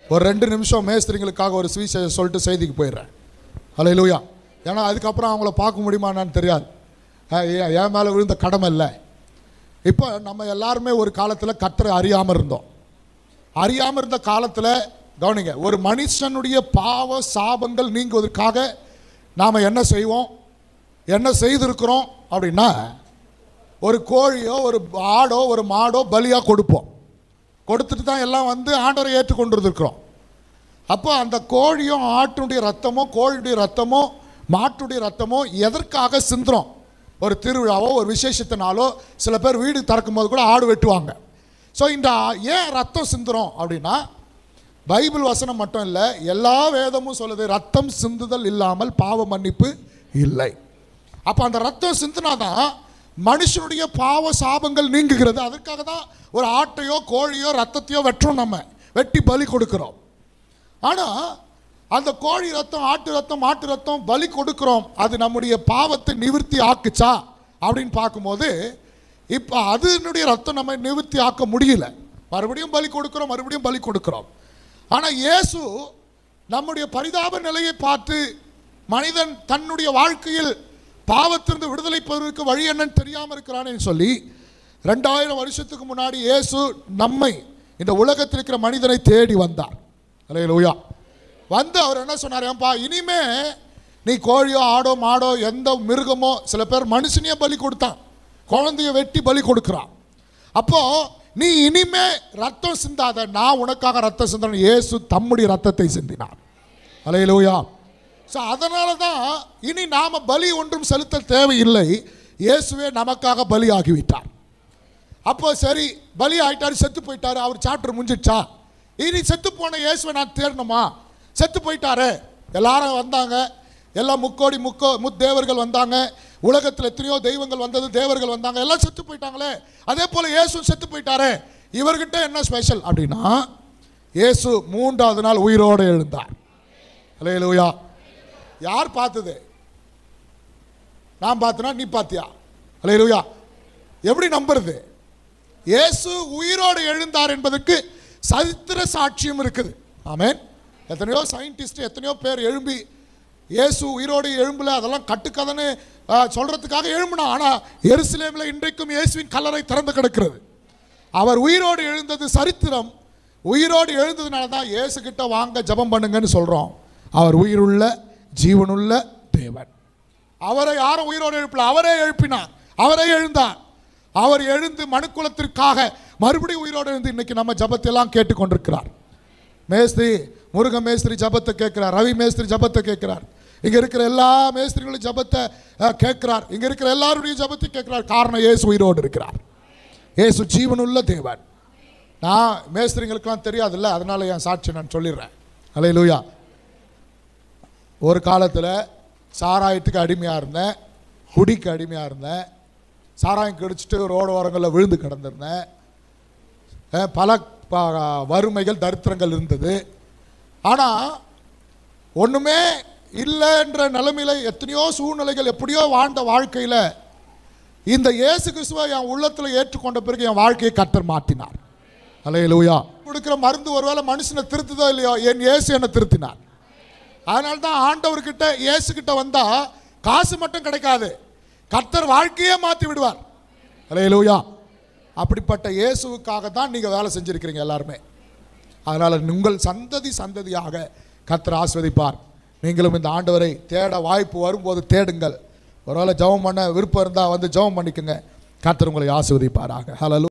ஒரு ரெண்டு நிமிஷம் மேஸ்திரிங்களுக்காக ஒரு சுவிசேஷம் சொல்லிட்டு செய்திக்கு போயிடுறேன் ஹலோ லூயா ஏன்னா அதுக்கப்புறம் அவங்கள பார்க்க முடியுமா என்னன்னு தெரியாது அஹ் ஏன் என் மேலே விழுந்த கடமை இல்லை இப்போ நம்ம எல்லாருமே ஒரு காலத்தில் கத்தரை அறியாமல் இருந்தோம் அறியாமல் இருந்த காலத்தில் கவனிங்க ஒரு மனுஷனுடைய பாவ சாபங்கள் நீங்குவதற்காக நாம் என்ன செய்வோம் என்ன செய்திருக்கிறோம் அப்படின்னா ஒரு கோழியோ ஒரு ஆடோ ஒரு மாடோ பலியாக கொடுப்போம் கொடுத்துட்டு தான் எல்லாம் வந்து ஆண்டவரை ஏற்றுக்கொண்டு இருக்கிறோம் அப்போ அந்த கோழியும் ஆட்டுடைய ரத்தமோ கோழியுடைய ரத்தமோ மாட்டுடைய ரத்தமோ எதற்காக சிந்துறோம் ஒரு திருவிழாவோ ஒரு விசேஷத்தினாலோ சில பேர் வீடு திறக்கும் போது கூட ஆடு வெட்டுவாங்க ஸோ இந்த ஏன் ரத்தம் சிந்துறோம் அப்படின்னா பைபிள் வசனம் மட்டும் இல்லை எல்லா வேதமும் சொல்லுது ரத்தம் சிந்துதல் இல்லாமல் பாவ மன்னிப்பு இல்லை அப்போ அந்த ரத்தம் சிந்தினாதான் மனுஷனுடைய பாவ சாபங்கள் நீங்குகிறது அதுக்காக தான் ஒரு ஆட்டையோ கோழியோ ரத்தத்தையோ வெட்டுறோம் நம்ம வெட்டி பலி கொடுக்கிறோம் ஆனால் அந்த கோழி ரத்தம் ஆட்டு ரத்தம் மாட்டு ரத்தம் பலி கொடுக்கிறோம் அது நம்முடைய பாவத்தை நிவர்த்தி ஆக்குச்சா அப்படின்னு பார்க்கும்போது இப்போ அதனுடைய ரத்தம் நம்ம நிவர்த்தி ஆக்க முடியல மறுபடியும் பலி கொடுக்கிறோம் மறுபடியும் பலி கொடுக்கிறோம் ஆனால் இயேசு நம்முடைய பரிதாப நிலையை பார்த்து மனிதன் தன்னுடைய வாழ்க்கையில் பாவத்திலிருந்து விடுதலை பெறுவதற்கு வழி என்னன்னு தெரியாமல் இருக்கிறானேன்னு சொல்லி ரெண்டாயிரம் வருஷத்துக்கு முன்னாடி இயேசு நம்மை இந்த உலகத்தில் இருக்கிற மனிதனை தேடி வந்தார் அல்லேலூயா வந்து அவர் என்ன சொன்னார் ஏன்பா இனிமே நீ கோழியோ ஆடோ மாடோ எந்த மிருகமோ சில பேர் மனுஷனையே பலி கொடுத்தான் குழந்தைய வெட்டி பலி கொடுக்குறான் அப்போ நீ இனிமே ரத்தம் சிந்தாத நான் உனக்காக ரத்தம் சிந்தன இயேசு தம்முடைய ரத்தத்தை சிந்தினார் அலையிலூயா ஸோ அதனால தான் இனி நாம பலி ஒன்றும் செலுத்த தேவையில்லை இயேசுவே நமக்காக பலி ஆகிவிட்டார் அப்போ சரி பலி ஆயிட்டாரு செத்து போயிட்டாரு அவர் சாப்டர் முடிஞ்சிடுச்சா இனி செத்து போன இயேசுவை நான் தேடணுமா செத்து போயிட்டாரு எல்லாரும் வந்தாங்க எல்லாம் முக்கோடி முக்கோ முத்தேவர்கள் வந்தாங்க உலகத்தில் எத்தனையோ தெய்வங்கள் வந்தது தேவர்கள் வந்தாங்க எல்லாம் செத்து போயிட்டாங்களே அதே போல் இயேசு செத்து போயிட்டாரே இவர்கிட்ட என்ன ஸ்பெஷல் அப்படின்னா இயேசு மூன்றாவது நாள் உயிரோடு எழுந்தார் அல்லேலூயா யார் பார்த்தது நான் பார்த்தனா நீ பார்த்தியா அல்லேலூயா எப்படி நம்புறது இயேசு உயிரோடு எழுந்தார் என்பதற்கு சரித்திர சாட்சியம் இருக்குது ஆமென் எத்தனையோ சயின்டிஸ்ட் எத்தனையோ பேர் எழும்பி இயேசு உயிரோடு எழும்பல அதெல்லாம் கட்டுக்கதைன்னு ஆ, சொல்றதுக்காக எழும்பினா ஆனால் எருசலேமில் இன்றைக்கும் இயேசுவின் கல்லறை திறந்து கிடக்கிறது அவர் உயிரோடு எழுந்தது சரித்திரம் உயிரோடு எழுந்ததுனால தான் இயேசு கிட்ட வாங்க ஜெபம் பண்ணுங்கன்னு சொல்கிறோம் அவர் உயிருள்ள ஜீவனுள்ள தேவன் அவரை யாரும் உயிரோடு எழுப்பல அவரே எழுப்பினார் அவரே எழுந்தார் அவர் எழுந்து மனுக்குலத்திற்காக மறுபடியும் உயிரோடு எழுந்து இன்னைக்கு நம்ம ஜபத்தெல்லாம் கேட்டுக்கொண்டிருக்கிறார் மேஸ்திரி முருக மேஸ்திரி ஜபத்தை கேட்கிறார் ரவி மேஸ்திரி ஜபத்தை கேட்கிறார் இங்க இருக்கிற எல்லா மேஸ்திரிகளும் ஜபத்தை அஹ், கேட்கிறார் இங்க இருக்கிற எல்லாருடைய ஜபத்தை கேட்கிறார் காரணம் இயேசு உயிரோடு இருக்கிறார் இயேசு ஜீவனுள்ள தேவன் நான் மேஸ்திரிங்களுக்கெல்லாம் தெரியாதுல்ல அதனால என் சாட்சி நான் சொல்லிடுறேன் அலை லூயா ஒரு காலத்தில் சாராயத்துக்கு அடிமையாக இருந்தேன் குடிக்கு அடிமையாக இருந்தேன் சாராயம் குடிச்சிட்டு ரோடு ஓரங்களில் விழுந்து கிடந்திருந்தேன் அஹ் பல ப- வறுமைகள் தரித்திரங்கள் இருந்தது ஆனால் ஒன்றுமே இல்லைன்ற நிலைமையில எத்தனையோ சூழ்நிலைகள் எப்படியோ வாழ்ந்த வாழ்க்கையில் இந்த இயேசு கிறிஸ்துவை என் உள்ளத்தில் ஏற்றுக்கொண்ட பிறகு என் வாழ்க்கையை கத்தர் மாற்றினார் அலையலூயா கொடுக்குற மருந்து ஒருவேளை மனுஷனை திருத்துதோ இல்லையோ என் இயேசு என்னை திருத்தினார் அதனால தான் ஆண்டவர்கிட்ட இயேசு கிட்ட வந்தா காசு மட்டும் கிடைக்காது கர்த்தர் வாழ்க்கையே மாற்றி விடுவார் அலையலூயா அப்படிப்பட்ட இயேசுவுக்காக தான் நீங்கள் வேலை செஞ்சிருக்கிறீங்க எல்லாருமே அதனால் உங்கள் சந்ததி சந்ததியாக கர்த்தர் ஆஸ்வதிப்பார் நீங்களும் இந்த ஆண்டவரை தேட வாய்ப்பு வரும்போது தேடுங்கள் ஒருவேளை ஜெபம் பண்ண விருப்பம் இருந்தால் வந்து ஜெபம் பண்ணிக்கோங்க கர்த்தர் உங்களை ஆஸ்வதிப்பாராக ஹலோ